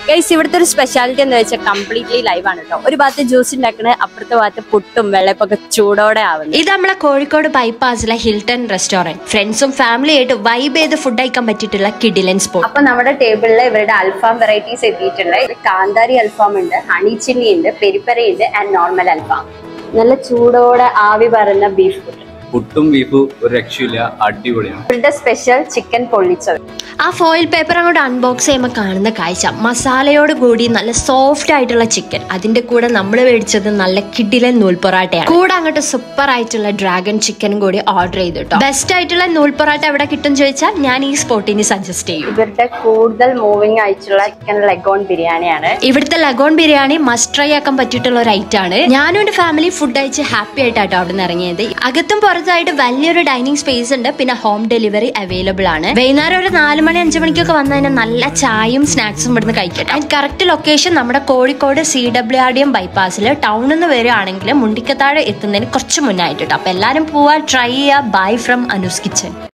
guys ഇവിടുത്തെ ഒരു speciality എന്ന് വെച്ചാൽ കംപ്ലീറ്റ്ലി ലൈവ് ആണ് കേട്ടോ ഒരു ഭാഗത്ത് ജ്യൂസ് ഉണ്ടാക്കണേ അപ്പുറത്തെ ഭാഗത്ത് പുട്ടും വെള്ളപ്പൊക്കെ ചൂടോടെ ആവുന്നത് ഇത് നമ്മളെ കോഴിക്കോട് ബൈപ്പാസിലെ ഹിൽട്ടൺ റെസ്റ്റോറന്റ് ഫ്രണ്ട്സും ഫാമിലി ആയിട്ട് വൈബ് ചെയ്ത് ഫുഡ് കഴിക്കാൻ പറ്റിയിട്ടുള്ള കിഡിലൻ സ്പോട്ട് അപ്പൊ നമ്മുടെ ടേബിളിൽ ഇവരുടെ അൽഫാം വെറൈറ്റീസ് എത്തിയിട്ടുണ്ട് ഇത് കാന്താരി അൽഫാം ഉണ്ട് ഹണി ചില്ലി ഉണ്ട് പെരിപ്പരി ഉണ്ട് ആൻഡ് നോർമൽ അൽഫാം നല്ല ചൂടോടെ ആവി പറയുന്ന ബീഫ് ഫുഡ് പുട്ടും ബീഫും ഒരു രക്ഷയില്ല അടിപൊളിയാണ് ഇവരുടെ സ്പെഷ്യൽ ചിക്കൻ പൊള്ളിച്ചത് ആ ഫോയിൽ പേപ്പർ അങ്ങോട്ട് അൺബോക്സ് ചെയ്യുമ്പോൾ കാണുന്ന കാഴ്ച മസാലയോട് കൂടി നല്ല സോഫ്റ്റ് ആയിട്ടുള്ള ചിക്കൻ അതിന്റെ കൂടെ നമ്മൾ മേടിച്ചത് നല്ല കിഡിലൻ നൂൽ പൊറാട്ടയാണ് കൂടെ അങ്ങോട്ട് സൂപ്പർ ആയിട്ടുള്ള ഡ്രാഗൺ ചിക്കനും കൂടി ഓർഡർ ചെയ്തിട്ടോ ബെസ്റ്റ് ആയിട്ടുള്ള നൂൽ പൊറാട്ട എവിടെ കിട്ടും ചോദിച്ചാൽ ഞാൻ ഈ സ്പോട്ടിന് സജസ്റ്റ് ചെയ്യും ഇവരുടെ കൂടുതൽ മൂവിങ് ആയിട്ടുള്ള ചിക്കൻ ലെഗോൺ ബിരിയാണിയാണ് ഇവിടുത്തെ ലഗോൺ ബിരിയാണി മസ്റ്റ് ട്രൈ ആക്കാൻ പറ്റിയിട്ടുള്ള ഒരു ഐറ്റം ആണ് ഞാനും എന്റെ ഫാമിലി ഫുഡ് അയച്ച് ഹാപ്പി ആയിട്ടാട്ടോ അവിടെ നിന്ന് ഇറങ്ങിയത് അകത്തും പുറത്തായിട്ട് വലിയൊരു ഡൈനിങ് സ്പേസ് ഉണ്ട് പിന്നെ ഹോം ഡെലിവറി അവൈലബിൾ ആണ് വൈകുന്നേരം ഒരു നാല് മണി അഞ്ചു മണിക്കൊക്കെ വന്നു കഴിഞ്ഞാൽ നല്ല ചായയും സ്നാക്സും ഇവിടുന്ന് കഴിക്കട്ടെ ആൻഡ് കറക്റ്റ് ലൊക്കേഷൻ നമ്മുടെ Kozhikode C W R D M ബൈപ്പാസിൽ ടൗണിൽ നിന്ന് വരികയാണെങ്കിൽ മുണ്ടിക്കത്താഴ് എത്തുന്നതിന് കുറച്ച് മുന്നായിട്ട് കേട്ടോ അപ്പൊ എല്ലാവരും പോവാ ട്രൈ ചെയ്യുക ബൈ ഫ്രം അനൂസ് കിച്ചൻ